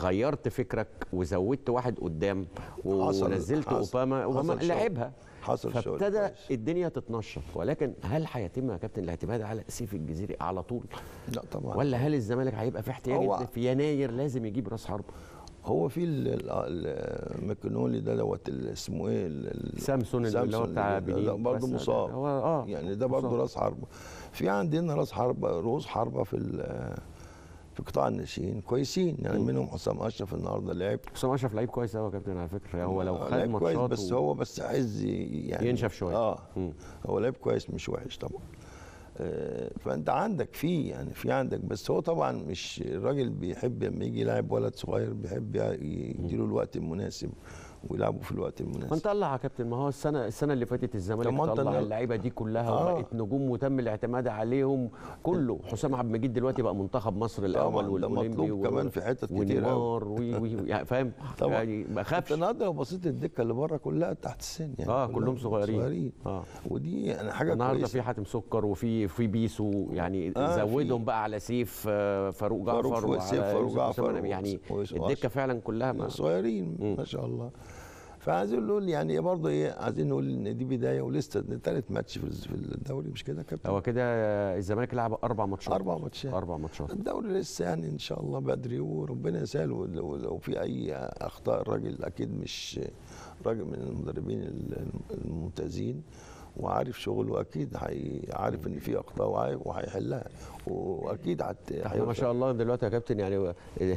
غيرت فكرك وزودت واحد قدام حصل- ونزلت حصل- اوباما اوباما حصل شغل. لعبها حصل شغل فابتدى كويس. الدنيا تتنشط ولكن هل هيتم يا كابتن الاعتماد على سيف الجزيري على طول لا طبعا ولا هل الزمالك هيبقى في احتياج هو- إن في يناير لازم يجيب راس حرب هو في ال- ال- ال- ميكانولي ده دوت ال- اسمه ايه ال- ال- سامسون اللي هو سامسون بتاع ده- ده بنين برضه بس مصاب هو اه يعني ده برضه مصاب. راس حربه في عندنا راس حربه رؤوس حربه في ال- في قطاع الناشئين كويسين يعني منهم حسام اشرف النهارده لعب حسام اشرف لعيب كويس قوي يا كابتن على فكره هو لو آه، خد لعب كويس ماتشات بس و- هو بس عايز ي- يعني ينشف شوية. اه مم. هو لعب كويس مش وحش طبعا آه، فانت عندك في يعني في عندك بس هو طبعا مش الراجل بيحب لما يجي يلاعب ولد صغير بيحب يديله الوقت المناسب ويلعبه في الوقت ما المناسب انت طلع يا كابتن ما هو السنه السنه اللي فاتت الزمالك طب ما انت طلع النهار- اللعيبه دي كلها آه. وبقت نجوم وتم الاعتماد عليهم كله حسام عبد المجيد دلوقتي بقى منتخب مصر الاول طبعاً، ده والاولمبي مطلوب كمان في حتت كتير ونيمار وي وي يعني فاهم طبعاً. يعني ما انت خافش النهارده لو بصيت الدكه اللي بره كلها تحت السن يعني اه كلهم صغيرين صغيرين اه ودي يعني حاجه النهارده كويسه في حاتم سكر وفي في بيسو يعني آه، زودهم في- بقى على سيف آه، فاروق جعفر فاروق فوق سيف، وعلى فاروق يوسف جعفر أسامة. يعني ويوسف الدكه أشرف. فعلا كلها ما صغيرين ما شاء الله فعايزين نقول يعني برضه ايه عايزين نقول ان دي بدايه ولسه ثالث ماتش في في الدوري مش كده يا كابتن؟ هو كده الزمالك لعب اربع ماتشات اربع ماتشات اربع ماتشات الدوري لسه يعني ان شاء الله بدري وربنا يسهل ولو لو في اي اخطاء الراجل اكيد مش راجل من المدربين الممتازين وعارف شغله اكيد هي- عارف ان في اخطاء وعارف- وهيحلها واكيد هت احنا ما شاء الله دلوقتي يا كابتن يعني آه،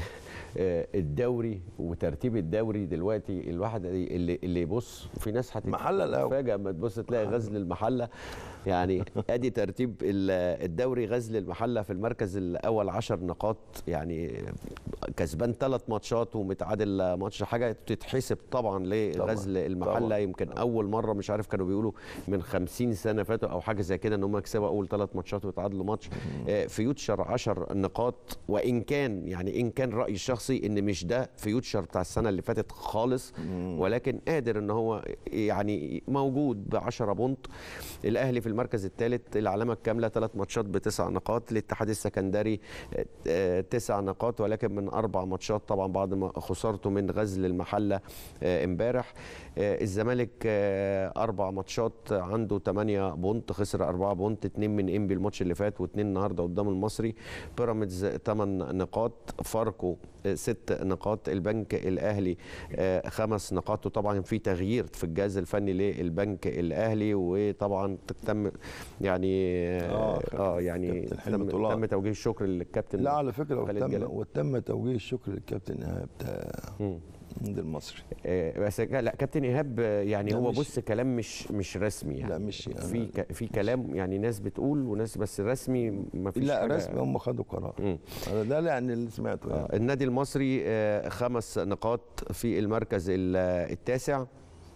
آه، الدوري وترتيب الدوري دلوقتي الواحد اللي اللي يبص في ناس محلة الأول. هتتفاجئ اما تبص تلاقي غزل المحله يعني ادي ترتيب ال- الدوري غزل المحله في المركز الاول 10 نقاط يعني كسبان ثلاث ماتشات ومتعادل ماتش حاجه تتحسب طبعا لغزل المحله طبعاً. يمكن اول مره مش عارف كانوا بيقولوا من 50 سنه فاتوا او حاجه زي كده ان هم يكسبوا اول ثلاث ماتشات ويتعادلوا ماتش آه، فيوتشر 10 نقاط وان كان يعني ان كان رايي الشخصي ان مش ده فيوتشر بتاع السنه اللي فاتت خالص ولكن قادر ان هو يعني موجود ب 10 بونت الاهلي في المركز الثالث العلامه الكامله ثلاث ماتشات بتسع نقاط الاتحاد السكندري آه، آه، تسع نقاط ولكن من اربع ماتشات طبعا بعد ما خسارته من غزل المحله آه، امبارح آه، الزمالك آه، اربع ماتشات عنده 8 بونت خسر 4 بونت 2 من انبي الماتش اللي فات واثنين النهارده قدام المصري بيراميدز 8 نقاط فاركو 6 نقاط البنك الاهلي آه، خمس نقاط وطبعا في تغيير في الجهاز الفني للبنك الاهلي وطبعا تم يعني اه, آه، آه يعني كابتن حلمي تم, طلال. تم توجيه الشكر للكابتن لا على فكره خالد وتم جلال. وتم توجيه الشكر للكابتن ايهاب بتاع مم. النادي المصري آه، بس لا كابتن ايهاب آه، يعني لا هو مش- بص كلام مش مش رسمي يعني لا مش- في أنا- ك- في كلام يعني ناس بتقول وناس بس رسمي ما فيش لا حاجة. رسمي هم خدوا قرار مم. أنا ده يعني اللي سمعته يعني. آه، النادي المصري آه، خمس نقاط في المركز ال- التاسع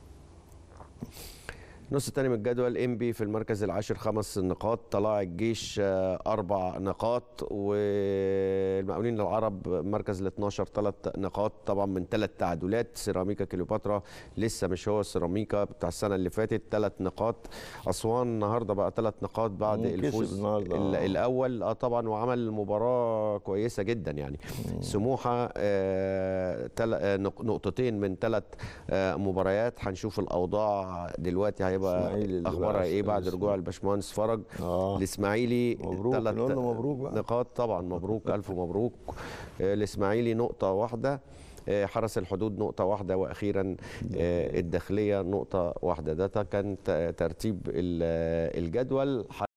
نص الثاني من الجدول انبي في المركز العاشر خمس نقاط طلائع الجيش آه، اربع نقاط والمقاولين العرب مركز ال 12 ثلاث نقاط طبعا من ثلاث تعادلات سيراميكا كليوباترا لسه مش هو السيراميكا بتاع السنه اللي فاتت ثلاث نقاط اسوان النهارده بقى ثلاث نقاط بعد مم، كسب الفوز النهاردة، ال- آه. الاول اه طبعا وعمل مباراه كويسه جدا يعني سموحه آه تل... آه نق- نقطتين من ثلاث آه مباريات هنشوف الاوضاع دلوقتي إسماعيلي هيبقى اللي اخبارها بقى ايه بعد اسمه- رجوع الباشمهندس فرج آه. الاسماعيلي مبروك، تلات نقول له مبروك بقى. نقاط طبعا مبروك الف مبروك آه، الاسماعيلي نقطه واحده آه، حرس الحدود نقطة واحدة وأخيرا آه، الداخلية نقطة واحدة ده كان ت- ترتيب ال- الجدول